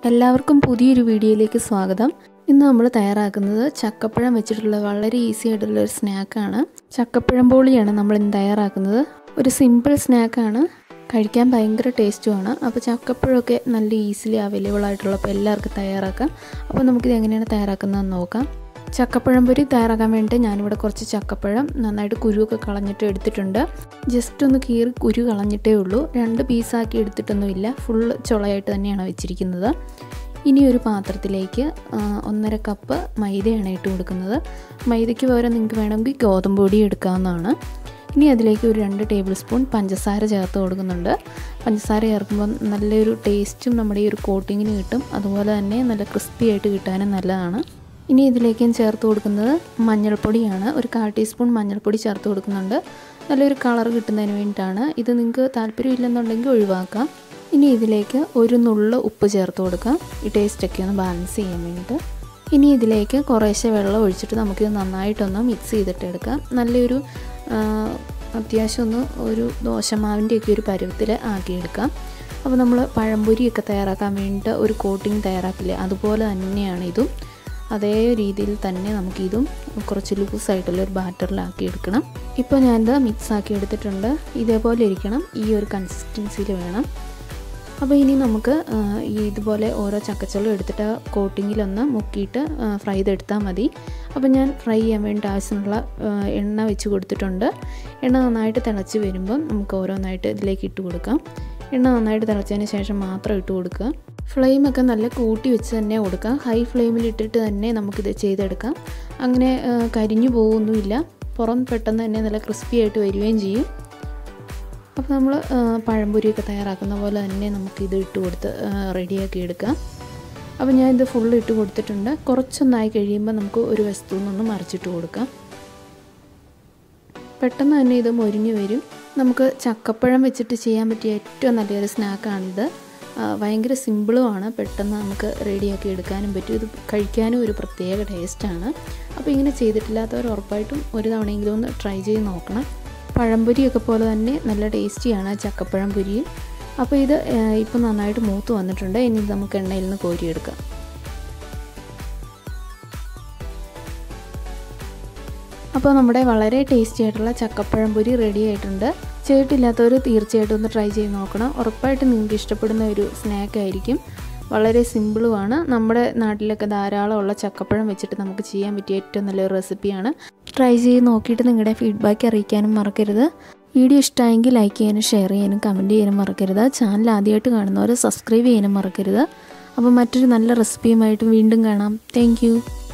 എല്ലാവർക്കും പുതിയൊരു വീഡിയോയിലേക്ക് സ്വാഗതം ഇന്ന് നമ്മൾ തയ്യാറാക്കുന്നത് ചക്കപ്പഴം വെച്ചിട്ടുള്ള വളരെ ഈസി ആയിട്ടുള്ള ഒരു സ്നാക്കാണ് ചക്കപ്പഴം പോളിയാണ് നമ്മൾ ഇന്ന് തയ്യാറാക്കുന്നത് ഒരു സിമ്പിൾ സ്നാക്കാണ് കഴിക്കാൻ ഭയങ്കര ടേസ്റ്റുമാണ് അപ്പോൾ ചക്കപ്പഴമൊക്കെ നല്ല ഈസിലി അവൈലബിൾ ആയിട്ടുള്ളപ്പോൾ എല്ലാവർക്കും തയ്യാറാക്കാം അപ്പോൾ നമുക്കിത് എങ്ങനെയാണ് തയ്യാറാക്കുന്നതെന്ന് നോക്കാം ചക്കപ്പഴം പൊരി തയ്യാറാക്കാൻ വേണ്ടി ഞാനിവിടെ കുറച്ച് ചക്കപ്പഴം നന്നായിട്ട് കുരുവൊക്കെ കളഞ്ഞിട്ട് എടുത്തിട്ടുണ്ട് ജസ്റ്റ് ഒന്ന് കീറി കുരു കളഞ്ഞിട്ടേ ഉള്ളൂ രണ്ട് പീസാക്കി എടുത്തിട്ടൊന്നുമില്ല ഫുൾ ചുളയായിട്ട് തന്നെയാണ് വെച്ചിരിക്കുന്നത് ഇനി ഒരു പാത്രത്തിലേക്ക് ഒന്നര കപ്പ് മൈദയാണ് ഇട്ട് കൊടുക്കുന്നത് മൈദയ്ക്ക് പകരം നിങ്ങൾക്ക് വേണമെങ്കിൽ ഗോതമ്പ് പൊടി എടുക്കാവുന്നതാണ് ഇനി അതിലേക്ക് ഒരു രണ്ട് ടേബിൾ സ്പൂൺ പഞ്ചസാര ചേർത്ത് കൊടുക്കുന്നുണ്ട് പഞ്ചസാര ചേർക്കുമ്പോൾ നല്ലൊരു ടേസ്റ്റും നമ്മുടെ ഈ ഒരു കോട്ടിങ്ങിന് കിട്ടും അതുപോലെ തന്നെ നല്ല ക്രിസ്പി ആയിട്ട് കിട്ടാനും നല്ലതാണ് ഇനി ഇതിലേക്ക് ഞാൻ ചേർത്ത് കൊടുക്കുന്നത് മഞ്ഞൾപ്പൊടിയാണ് ഒരു കാൽ ടീസ്പൂൺ മഞ്ഞൾപ്പൊടി ചേർത്ത് കൊടുക്കുന്നുണ്ട് നല്ലൊരു കളർ കിട്ടുന്നതിന് വേണ്ടിയിട്ടാണ് ഇത് നിങ്ങൾക്ക് താല്പര്യമില്ലെന്നുണ്ടെങ്കിൽ ഒഴിവാക്കാം ഇനി ഇതിലേക്ക് ഒരു നുള്ള് ഉപ്പ് ചേർത്ത് കൊടുക്കാം ഈ ടേസ്റ്റൊക്കെ ഒന്ന് ബാലൻസ് ചെയ്യാൻ വേണ്ടിയിട്ട് ഇനി ഇതിലേക്ക് കുറേശ്ശെ വെള്ളം ഒഴിച്ചിട്ട് നമുക്കിത് നന്നായിട്ടൊന്ന് മിക്സ് ചെയ്തിട്ട് എടുക്കാം നല്ലൊരു അത്യാവശ്യം ഒന്ന് ഒരു ദോശമാവിൻ്റെയൊക്കെ ഒരു പരുവത്തിൽ ആക്കിയെടുക്കാം അപ്പോൾ നമ്മൾ പഴംപൊരിയൊക്കെ തയ്യാറാക്കാൻ വേണ്ടിയിട്ട് ഒരു കോട്ടിങ് തയ്യാറാക്കില്ലേ അതുപോലെ തന്നെയാണ് ഇതും അതേ രീതിയിൽ തന്നെ നമുക്കിതും കുറച്ച് ലൂസായിട്ടുള്ള ഒരു ബാറ്ററിലാക്കി എടുക്കണം ഇപ്പോൾ ഞാനിത് മിക്സ് ആക്കി എടുത്തിട്ടുണ്ട് ഇതേപോലെ ഇരിക്കണം ഈ ഒരു കൺസിസ്റ്റൻസിയിൽ വേണം അപ്പോൾ ഇനി നമുക്ക് ഈ ഇതുപോലെ ഓരോ ചക്കച്ചളും എടുത്തിട്ട് കോട്ടിങ്ങിലൊന്ന് മുക്കിയിട്ട് ഫ്രൈ ചെയ്തെടുത്താൽ മതി അപ്പോൾ ഞാൻ ഫ്രൈ ചെയ്യാൻ വേണ്ടി ആവശ്യമുള്ള എണ്ണ വെച്ച് കൊടുത്തിട്ടുണ്ട് എണ്ണ നന്നായിട്ട് തിളച്ച് വരുമ്പം നമുക്ക് ഓരോന്നായിട്ട് ഇതിലേക്ക് ഇട്ട് കൊടുക്കാം എണ്ണ നന്നായിട്ട് തിളച്ചതിന് ശേഷം മാത്രം ഇട്ട് കൊടുക്കുക ഫ്ലെയിമൊക്കെ നല്ല കൂട്ടി വെച്ച് തന്നെ കൊടുക്കാം ഹൈ ഫ്ലെയിമിൽ ഇട്ടിട്ട് തന്നെ നമുക്കിത് ചെയ്തെടുക്കാം അങ്ങനെ കരിഞ്ഞു പോകുമൊന്നുമില്ല പുറം പെട്ടെന്ന് തന്നെ നല്ല ക്രിസ്പി ആയിട്ട് വരികയും ചെയ്യും അപ്പോൾ നമ്മൾ പഴംപൊരിയൊക്കെ തയ്യാറാക്കുന്ന പോലെ തന്നെ നമുക്കിത് ഇട്ട് കൊടുത്ത് റെഡിയാക്കി എടുക്കാം അപ്പോൾ ഞാൻ ഇത് ഫുള്ള് ഇട്ട് കൊടുത്തിട്ടുണ്ട് കുറച്ചൊന്നായി കഴിയുമ്പോൾ നമുക്ക് ഒരു വസ്തു നിന്നൊന്ന് മറിച്ചിട്ട് കൊടുക്കാം പെട്ടെന്ന് തന്നെ ഇത് മൊരിഞ്ഞ് വരും നമുക്ക് ചക്കപ്പഴം വെച്ചിട്ട് ചെയ്യാൻ പറ്റിയ ഏറ്റവും നല്ലൊരു സ്നാക്കാണിത് ഭയങ്കര സിമ്പിളുമാണ് പെട്ടെന്ന് നമുക്ക് റെഡിയാക്കി എടുക്കാനും പറ്റും ഇത് കഴിക്കാനും ഒരു പ്രത്യേക ടേസ്റ്റാണ് അപ്പോൾ ഇങ്ങനെ ചെയ്തിട്ടില്ലാത്തവർ ഉറപ്പായിട്ടും ഒരു തവണയെങ്കിലും ഒന്ന് ട്രൈ ചെയ്ത് നോക്കണം പഴംപൊരിയൊക്കെ പോലെ തന്നെ നല്ല ടേസ്റ്റിയാണ് ചക്കപ്പഴം പൊരിയും അപ്പോൾ ഇത് ഇപ്പോൾ നന്നായിട്ട് മൂത്ത് വന്നിട്ടുണ്ട് ഇനി ഇത് നമുക്ക് എണ്ണയിൽ നിന്ന് കോരിയെടുക്കാം അപ്പോൾ നമ്മുടെ വളരെ ടേസ്റ്റി ആയിട്ടുള്ള ചക്കപ്പഴം പൊരി റെഡി ആയിട്ടുണ്ട് ചെയ്തിട്ടില്ലാത്തവർ തീർച്ചയായിട്ടും ഒന്ന് ട്രൈ ചെയ്ത് നോക്കണം ഉറപ്പായിട്ടും നിങ്ങൾക്ക് ഇഷ്ടപ്പെടുന്ന ഒരു സ്നാക്ക് ആയിരിക്കും വളരെ സിമ്പിളുമാണ് നമ്മുടെ നാട്ടിലൊക്കെ ധാരാളമുള്ള ചക്കപ്പഴം വെച്ചിട്ട് നമുക്ക് ചെയ്യാൻ പറ്റിയ ഏറ്റവും നല്ലൊരു റെസിപ്പിയാണ് ട്രൈ ചെയ്ത് നോക്കിയിട്ട് നിങ്ങളുടെ ഫീഡ്ബാക്ക് അറിയിക്കാനും മറക്കരുത് വീഡിയോ ഇഷ്ടമായെങ്കിൽ ലൈക്ക് ചെയ്യാനും ഷെയർ ചെയ്യാനും കമൻറ്റ് ചെയ്യാനും മറക്കരുത് ചാനൽ ആദ്യമായിട്ട് കാണുന്നവർ സബ്സ്ക്രൈബ് ചെയ്യാനും മറക്കരുത് അപ്പോൾ മറ്റൊരു നല്ല റെസിപ്പിയുമായിട്ട് വീണ്ടും കാണാം താങ്ക്